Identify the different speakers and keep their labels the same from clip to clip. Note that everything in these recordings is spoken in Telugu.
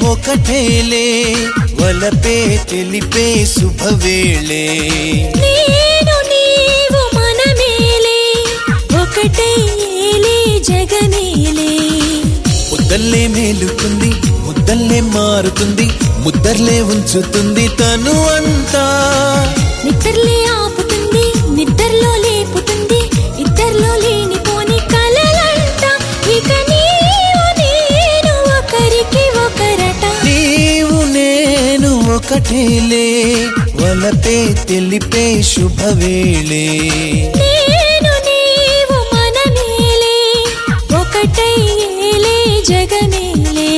Speaker 1: ఒకటేలే వలపే తెలిపే శుభవేళే
Speaker 2: నేను నీవు మనమేలే ఒకటే ఏలే జగమేలే
Speaker 1: ముద్దల్లే మేలుకుంది ముద్దల్లే మారుతుంది ముద్దర్లే ఉంచుతుంది తను అంతా
Speaker 2: నిద్రలే ఆపుతుంది నిద్రలో లేపుతుంది ఇద్దర్లో లేనిపోని కలలంట ఇక నీవు నేను ఒకరికి ఒకరట
Speaker 1: నీవు నేను ఒకటేలే వలపే తెలిపే శుభవేళే
Speaker 2: నేను నీవు మనమేలే ఒకటై ఏలే జగమేలే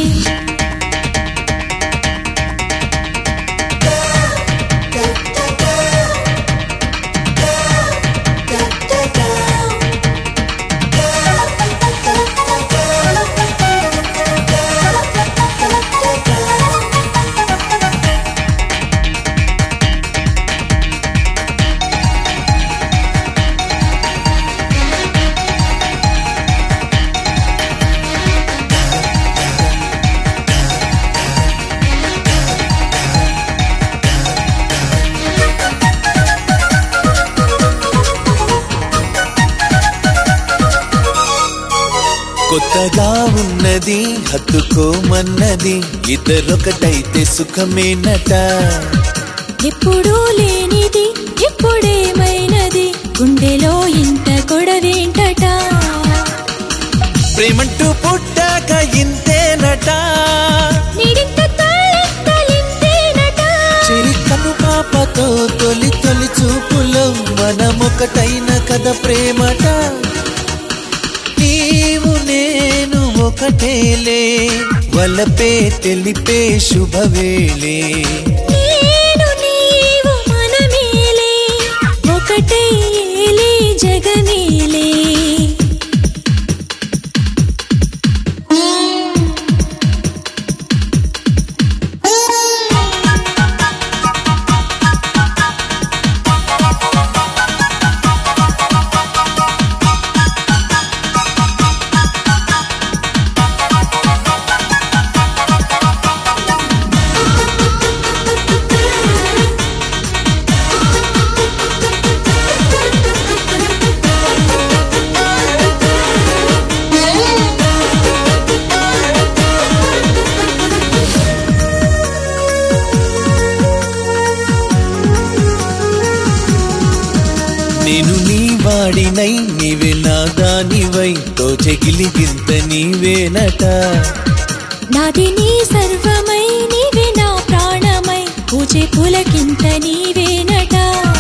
Speaker 1: కొత్తగా ఉన్నది హత్తుకోమన్నది ఇద్దరొకటైతే సుఖమేనట
Speaker 2: ఎప్పుడూ లేనిది ఎప్పుడేమైనది గుండెలో ఇంత గొడవేంటట
Speaker 1: ప్రేమంటూ పుట్టాక ఇంతేనట
Speaker 2: నిడింత తాళెత్తలింతేనట
Speaker 1: చెరి కను పాపతో తొలి తొలి చూపులో మనమొకటైన కథ ప్రేమట నీవు నేను ఒకటేలే వలపే తెలిపే శుభవేళే
Speaker 2: నేను నీవు మనమేలే ఒకటే ఏలే జగమేలే
Speaker 1: నేను నీ వాడినై నీవే నా దానివై తోచెగిలి గింత నీవేనట
Speaker 2: నాది నీ సర్వమై నీవే నా ప్రాణమై పూజే పులకింత నీవేనట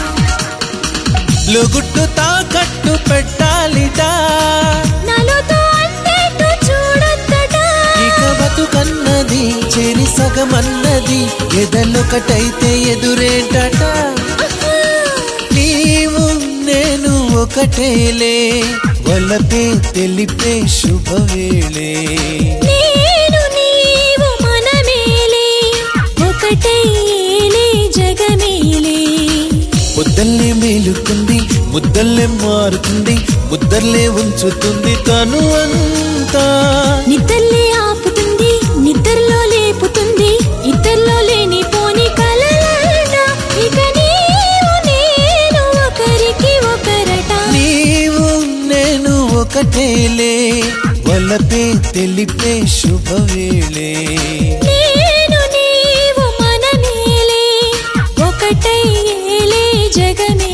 Speaker 1: లొగుట్టు తాకట్టు పెట్టాలిట
Speaker 2: నాలోతో అందేట్టు చూడొద్దట
Speaker 1: ఇక బతుకన్నది చెరి సగమన్నది ఎదలొకటైతే ఎదురేంటట
Speaker 2: ఆహా!
Speaker 1: నీవు నేను ఒకటేలే వలపే తెలిపే శుభవేళే
Speaker 2: నేను నీవు మనమేలే ఒకటే ఏలే జగమేలే
Speaker 1: ముద్దల్లే మేలుకుంది ముద్దల్లే మారుతుంది ముద్దర్లే ఉంచుతుంది తను అంతా
Speaker 2: నిద్రలే ఆపుతుంది నిద్రలో లేపుతుంది ఇద్దర్లో లేని పోని కలలంట ఇక నీవు నేను ఒకరికి ఒకరట
Speaker 1: నీవు నేను ఒకటేలే వలపే తెలిపే శుభవేళే
Speaker 2: నేను నీవు మనమేలే ఒకటై ఏలే జగమే